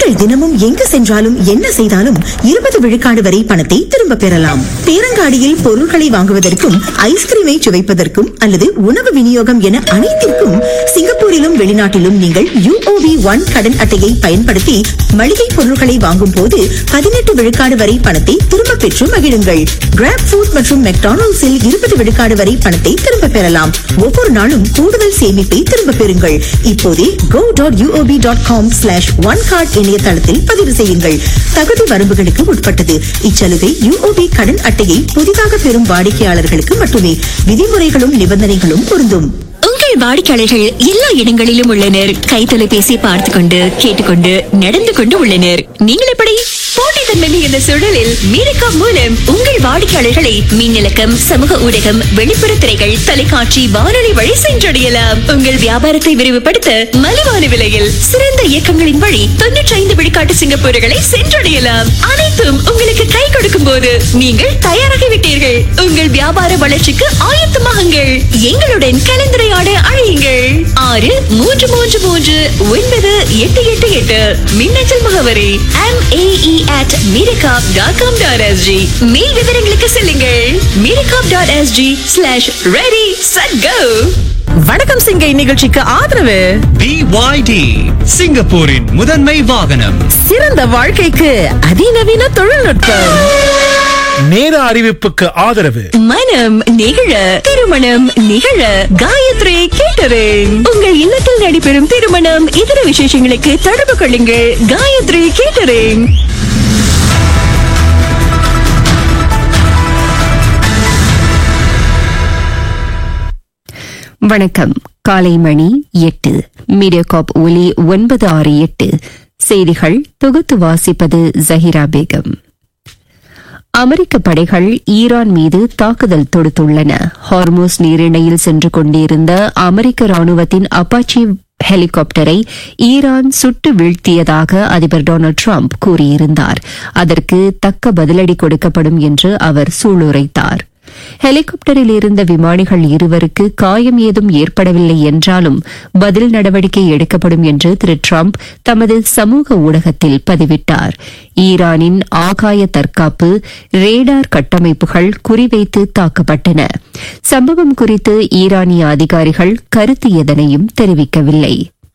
நீங்கள் தினமும் எங்கு சென்றாலும் என்ன செய்தாலும் இருபது விழுக்காடு வரை பணத்தை திரும்ப பெறலாம் பேரங்காடியில் பொருட்களை வாங்குவதற்கும் ஐஸ்கிரீமை சுவைப்பதற்கும் அல்லது உணவு விநியோகம் என அனைத்திற்கும் சிங்கப்பூரிலும் வெளிநாட்டிலும் நீங்கள் யூஓவி ஒன் கடன் அட்டையை பயன்படுத்தி மளிகை பொருட்களை வாங்கும் போது பதினெட்டு விழுக்காடு வரை பணத்தை திரும்ப பெற்று மகிழுங்கள் கிராப் ஃபுட் மற்றும் மெக்டானல்ட்ஸில் இருபது விழுக்காடு வரை பணத்தை திரும்ப பெறலாம் ஒவ்வொரு நாளும் கூடுதல் சேமிப்பை திரும்ப பெறுங்கள் இப்போதே go dot UOB dot com slash one card இணையதளத்தில் பதிவு செய்யுங்கள் தகுதி வரம்புகளுக்கு உட்பட்டது இச்சலுகை யூஓபி கடன் அட்டையை புதிதாக பெறும் வாடிக்கையாளர்களுக்கு மட்டுமே விதிமுறைகளும் நிபந்தனைகளும் பொருந்தும் உங்கள் வாடிக்கையாளர்கள் எல்லா இடங்களிலும் உள்ளனர் கைத்தொலைபேசி பார்த்து கொண்டு கேட்டுக்கொண்டு நடந்து கொண்டு உள்ளனர் நீங்கள் எப்படி போட்டித்தன்மை மிகுந்த சூழலில் மீனக்கா மூலம் உங்கள் வாடிக்கையாளர்களை மின்னலக்கம் சமூக ஊடகம் வெளிப்புற திரைகள் தொலைக்காட்சி வானொலி வழி சென்றடையலாம் உங்கள் வியாபாரத்தை விரிவுபடுத்த மலிவான விலையில் சிறந்த இயக்கங்களின் வழி தொன்னூற்றி ஐந்து விழுக்காட்டு சிங்கப்பூர்களை சென்றடையலாம் அனைத்தும் உங்களுக்கு கை கொடுக்கும் போது நீங்கள் தயாராகிவிட்டீர்கள் உங்கள் வியாபார வளர்ச்சிக்கு ஆயத்தமாகுங்கள் எங்களுடன் கலந்துரையாட அழையுங்கள் ஆறு மூன்று மூன்று மூன்று ஒன்பது எட்டு எட்டு எட்டு மின்னஞ்சல் முகவரி M AE at Mediacorp dot com dot SG மேல் விவரங்களுக்கு செல்லுங்கள் Mediacorp dot SG slash ready set go வணக்கம் சிங்கை நிகழ்ச்சிக்கு ஆதரவு BYD சிங்கப்பூரின் முதன்மை வாகனம் சிறந்த வாழ்க்கைக்கு அதிநவீன தொழில்நுட்பம் நேர அறிவிப்புக்கு ஆதரவு மனம் நிகழ திருமணம் நிகழ காயத்ரி கேட்டரிங் உங்கள் இல்லத்தில் நடைபெறும் திருமணம் இதர விசேஷங்களுக்கு தொடர்பு கொள்ளுங்கள் காயத்ரி கேட்டரிங் வணக்கம் காலை மணி எட்டு மீடியாகாப் ஒலி ஒன்பது ஆறு எட்டு செய்திகள் தொகுத்து வாசிப்பது ஜஹிரா பேகம் அமெரிக்க படைகள் ஈரான் மீது தாக்குதல் தொடுத்துள்ளன ஹார்மோஸ் நீரிணையில் சென்று கொண்டிருந்த அமெரிக்க ராணுவத்தின் அப்பாச்சி ஹெலிகாப்டரை ஈரான் சுட்டு வீழ்த்தியதாக அதிபர் டொனால்டு டிரம்ப் கூறியிருந்தார் அதற்கு தக்க பதிலடி கொடுக்கப்படும் என்று அவர் சூளுரைத்தார் ஹெலிகாப்டரில் இருந்த விமானிகள் இருவருக்கு காயம் ஏதும் ஏற்படவில்லை என்றாலும் பதில் நடவடிக்கை எடுக்கப்படும் என்று திரு டிரம்ப் தமது சமூக ஊடகத்தில் பதிவிட்டார் ஈரானின் ஆகாய தற்காப்பு ரேடார் கட்டமைப்புகள் குறிவைத்து தாக்கப்பட்டன சம்பவம் குறித்து ஈரானிய அதிகாரிகள் கருத்து எதனையும் தெரிவிக்கவில்லை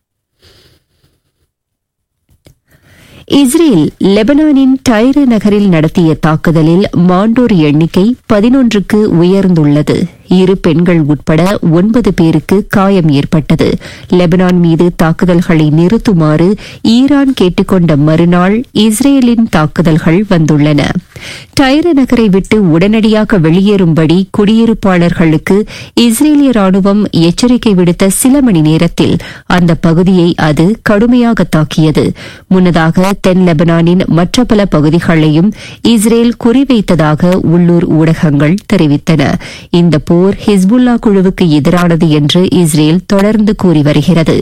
இஸ்ரேல் லெபனானின் டைரு நகரில் நடத்திய தாக்குதலில் மாண்டோர் எண்ணிக்கை பதினொன்றுக்கு உயர்ந்துள்ளது இரு பெண்கள் உட்பட ஒன்பது பேருக்கு காயம் ஏற்பட்டது லெபனான் மீது தாக்குதல்களை நிறுத்துமாறு ஈரான் கேட்டுக்கொண்ட மறுநாள் இஸ்ரேலின் தாக்குதல்கள் வந்துள்ளன டைர நகரை விட்டு உடனடியாக வெளியேறும்படி குடியிருப்பாளர்களுக்கு இஸ்ரேலிய ராணுவம் எச்சரிக்கை விடுத்த சில மணி நேரத்தில் அந்த பகுதியை அது கடுமையாக தாக்கியது முன்னதாக தென் லெபனானின் மற்ற பல பகுதிகளையும் இஸ்ரேல் குறிவைத்ததாக உள்ளூர் ஊடகங்கள் தெரிவித்தன இந்த போர் ஹிஸ்புல்லா குழுவுக்கு எதிரானது என்று இஸ்ரேல் தொடர்ந்து கூறி வருகிறது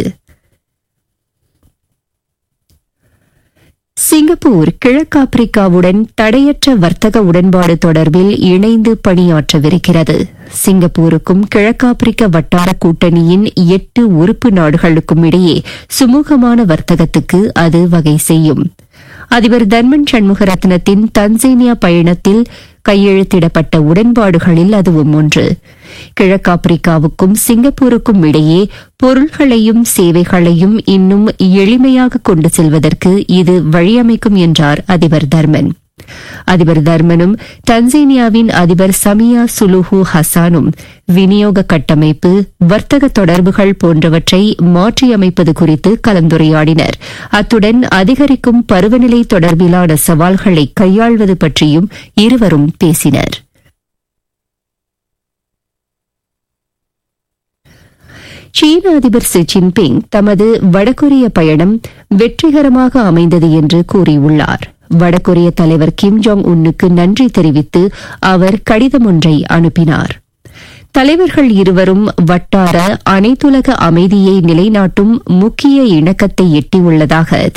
சிங்கப்பூர் கிழக்காப்பிரிக்காவுடன் தடையற்ற வர்த்தக உடன்பாடு தொடர்பில் இணைந்து பணியாற்றவிருக்கிறது சிங்கப்பூருக்கும் கிழக்காப்பிரிக்க வட்டார கூட்டணியின் எட்டு உறுப்பு நாடுகளுக்கும் இடையே சுமூகமான வர்த்தகத்துக்கு அது வகை செய்யும் அதிபர் தர்மன் சண்முகரத்னத்தின் தன்சேனியா பயணத்தில் கையெழுத்திடப்பட்ட உடன்பாடுகளில் அதுவும் ஒன்று கிழக்காப்பிரிக்காவுக்கும் சிங்கப்பூருக்கும் இடையே பொருள்களையும் சேவைகளையும் இன்னும் எளிமையாக கொண்டு செல்வதற்கு இது வழியமைக்கும் என்றார் அதிபர் தர்மன் அதிபர் தர்மனும் டன்சேனியாவின் அதிபர் சமியா சுலுஹு ஹசானும் விநியோக கட்டமைப்பு வர்த்தக தொடர்புகள் போன்றவற்றை மாற்றியமைப்பது குறித்து கலந்துரையாடினர் அத்துடன் அதிகரிக்கும் பருவநிலை தொடர்பிலான சவால்களை கையாள்வது பற்றியும் இருவரும் பேசினர் சீன அதிபர் ஷி ஜின்பிங் தமது வடகொரிய பயணம் வெற்றிகரமாக அமைந்தது என்று கூறியுள்ளார் வடகொரிய தலைவர் கிம் ஜாங் உன்னுக்கு நன்றி தெரிவித்து அவர் கடிதம் ஒன்றை அனுப்பினார் தலைவர்கள் இருவரும் வட்டார அனைத்துலக அமைதியை நிலைநாட்டும் முக்கிய இணக்கத்தை எட்டியுள்ளதாக